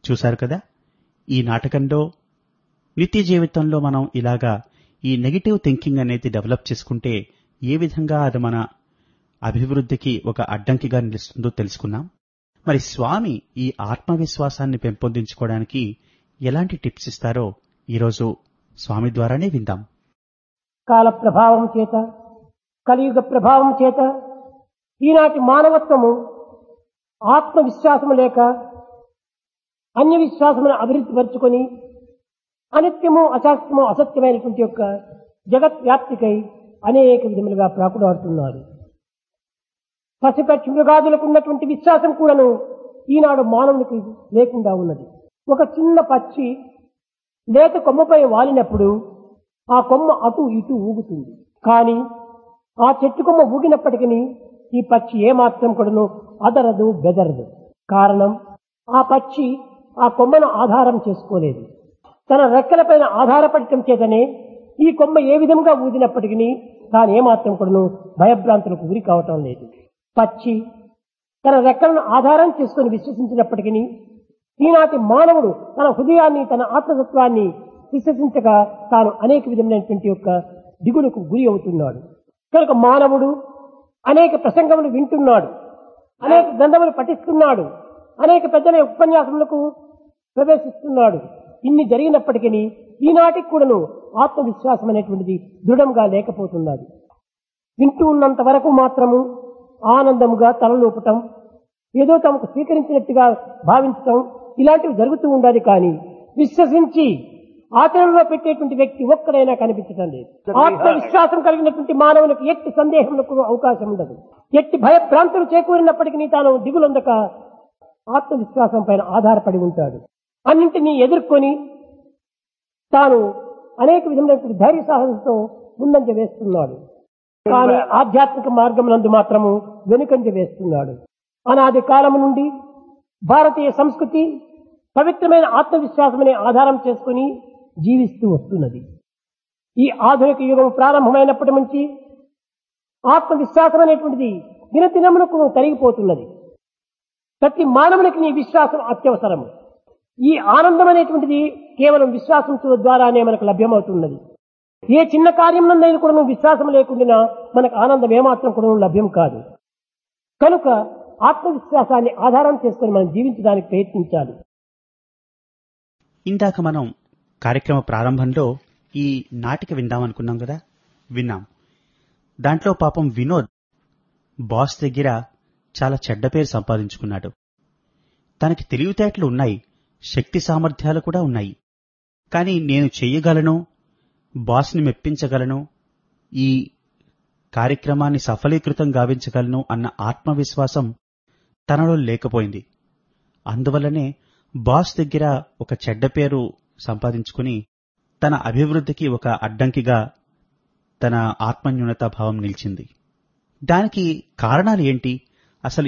చూశారు కదా ఈ నాటకంలో నిత్య జీవితంలో మనం ఇలాగా ఈ నెగిటివ్ థింకింగ్ అనేది డెవలప్ చేసుకుంటే ఏ విధంగా అది మన అభివృద్ధికి ఒక అడ్డంకిగా నిలుస్తుందో తెలుసుకున్నాం మరి స్వామి ఈ ఆత్మవిశ్వాసాన్ని పెంపొందించుకోవడానికి ఎలాంటి టిప్స్ ఇస్తారో ఈరోజు స్వామి ద్వారానే విందాం కాల ప్రభావం చేత కలియుగ ప్రభావం చేత ఈనాటి మానవత్వము ఆత్మవిశ్వాసము లేక అన్య విశ్వాసమును అభివృద్ధి పరుచుకొని అనిత్యము అశాస్త్రము అసత్యమైనటువంటి యొక్క జగత్ వ్యాప్తికై అనేక విధములుగా ప్రాకుడాడుతున్నారు పసిపక్షి మృగాదులకు ఉన్నటువంటి విశ్వాసం కూడాను ఈనాడు మానవునికి లేకుండా ఉన్నది ఒక చిన్న పక్షి లేత కొమ్మపై వాలినప్పుడు ఆ కొమ్మ అటు ఇటు ఊగుతుంది కానీ ఆ చెట్టు కొమ్మ ఊగినప్పటికీ ఈ పక్షి ఏమాత్రం కూడాను అదరదు బెదరదు కారణం ఆ పక్షి ఆ కొమ్మను ఆధారం చేసుకోలేదు తన రెక్కలపైన ఆధారపడటం చేతనే ఈ కొమ్మ ఏ విధంగా ఊదినప్పటికీ తాను ఏమాత్రం కూడాను భయభ్రాంతులకు గురి కావటం లేదు పక్షి తన రెక్కలను ఆధారం చేసుకుని విశ్వసించినప్పటికీ ఈనాటి మానవుడు తన హృదయాన్ని తన ఆత్మతత్వాన్ని విశ్వసించగా తాను అనేక విధమైనటువంటి యొక్క దిగులకు గురి అవుతున్నాడు కనుక మానవుడు అనేక ప్రసంగములు వింటున్నాడు అనేక గ్రంథములు పఠిస్తున్నాడు అనేక పెద్దల ఉపన్యాసములకు ప్రవేశిస్తున్నాడు ఇన్ని జరిగినప్పటికీ ఈనాటికి కూడాను ఆత్మవిశ్వాసం అనేటువంటిది దృఢంగా లేకపోతున్నది వింటూ ఉన్నంత వరకు మాత్రము ఆనందముగా తలలోపటం ఏదో తమకు స్వీకరించినట్టుగా భావించటం ఇలాంటివి జరుగుతూ ఉండాలి కానీ విశ్వసించి ఆచరణలో పెట్టేటువంటి వ్యక్తి ఒక్కడైనా కనిపించడం లేదు ఆత్మవిశ్వాసం కలిగినటువంటి మానవునికి ఎట్టి సందేహములకు అవకాశం ఉండదు ఎట్టి భయభ్రాంతులు చేకూరినప్పటికీ తాను దిగులందక ఆత్మవిశ్వాసం పైన ఆధారపడి ఉంటాడు అన్నింటినీ ఎదుర్కొని తాను అనేక విధమైనటువంటి ధైర్య సాహసంతో ముందంజ వేస్తున్నాడు కానీ ఆధ్యాత్మిక మార్గం నందు మాత్రము వెనుకంజ వేస్తున్నాడు అనాది కాలము నుండి భారతీయ సంస్కృతి పవిత్రమైన ఆత్మవిశ్వాసమనే ఆధారం చేసుకుని జీవిస్తూ వస్తున్నది ఈ ఆధునిక యుగం ప్రారంభమైనప్పటి నుంచి ఆత్మవిశ్వాసం అనేటువంటిది దినదినమునకు తరిగిపోతున్నది ప్రతి మానవునికి నీ విశ్వాసం అత్యవసరము ఈ ఆనందం అనేటువంటిది కేవలం విశ్వాసం ద్వారానే మనకు లభ్యమవుతున్నది ఏ చిన్న కార్యం నందైనా కూడా నువ్వు విశ్వాసం లేకుండా మనకు ఆనందం ఏమాత్రం కూడా లభ్యం కాదు కనుక ఆత్మవిశ్వాసాన్ని ఆధారం చేసుకుని మనం జీవించడానికి ప్రయత్నించాలి ఇందాక మనం కార్యక్రమ ప్రారంభంలో ఈ నాటిక విందామనుకున్నాం కదా విన్నాం దాంట్లో పాపం వినోద్ బాస్ దగ్గర చాలా చెడ్డ పేరు సంపాదించుకున్నాడు తనకి తెలివితేటలు ఉన్నాయి శక్తి సామర్థ్యాలు కూడా ఉన్నాయి కానీ నేను చెయ్యగలను బాస్ని మెప్పించగలను ఈ కార్యక్రమాన్ని సఫలీకృతం గావించగలను అన్న ఆత్మవిశ్వాసం తనలో లేకపోయింది అందువల్లనే బాస్ దగ్గర ఒక చెడ్డ పేరు సంపాదించుకుని తన అభివృద్ధికి ఒక అడ్డంకిగా తన ఆత్మన్యూనతా భావం నిలిచింది దానికి కారణాలు ఏంటి